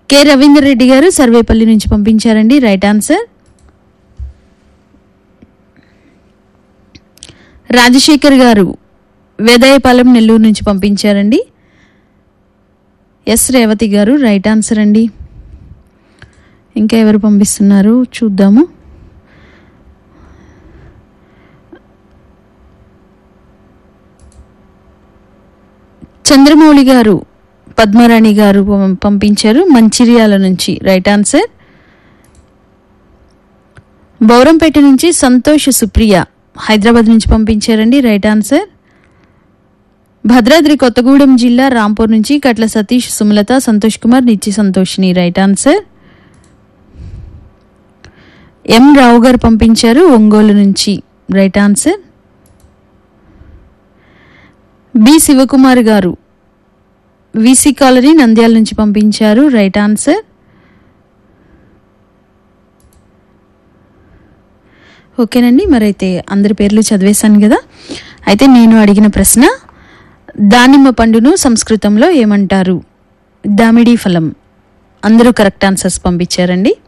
K Ravinder Reddy గారు సర్వేపల్లి నుంచి పంపించారండి రైట్ ఆన్సర్ రాజశేఖర్ గారు వేదాయపాలెం నెల్లూరు నుంచి పంపించారండి ఎస్ రేవతి గారు రైట్ ఆన్సర్ అండి ఇంకా ఎవరు పంపిస్తున్నారు చూద్దాము చంద్రమౌళి గారు పద్మరాణి గారు పం- పంపించారు మంచిర్యాల నుంచి రైట్ ఆన్సర్ బౌరంపేట నుంచి సంతోష్ సుప్రియ హైదరాబాద్ నుంచి పంపించారండి రైట్ ఆన్సర్ భద్రాద్రి కొత్తగూడెం జిల్లా రాంపూర్ నుంచి కట్ల సతీష్ సుమలత సంతోష్ కుమార్ నిత్య సంతోష్ని రైట్ ఆన్సర్ ఎం రావు గారు పంపించారు ఒంగోలు నుంచి రైట్ ఆన్సర్ బి శివకుమార్ గారు విసి కాలనీ నంద్యాల నుంచి పంపించారు రైట్ ఆన్సర్ ఓకేనండి మరైతే అందరి పేర్లు చదివేశాను కదా అయితే నేను అడిగిన ప్రశ్న దానిమ్మ పండును సంస్కృతంలో ఏమంటారు దామిడి ఫలం అందరూ కరెక్ట్ ఆన్సర్స్ పంపించారండి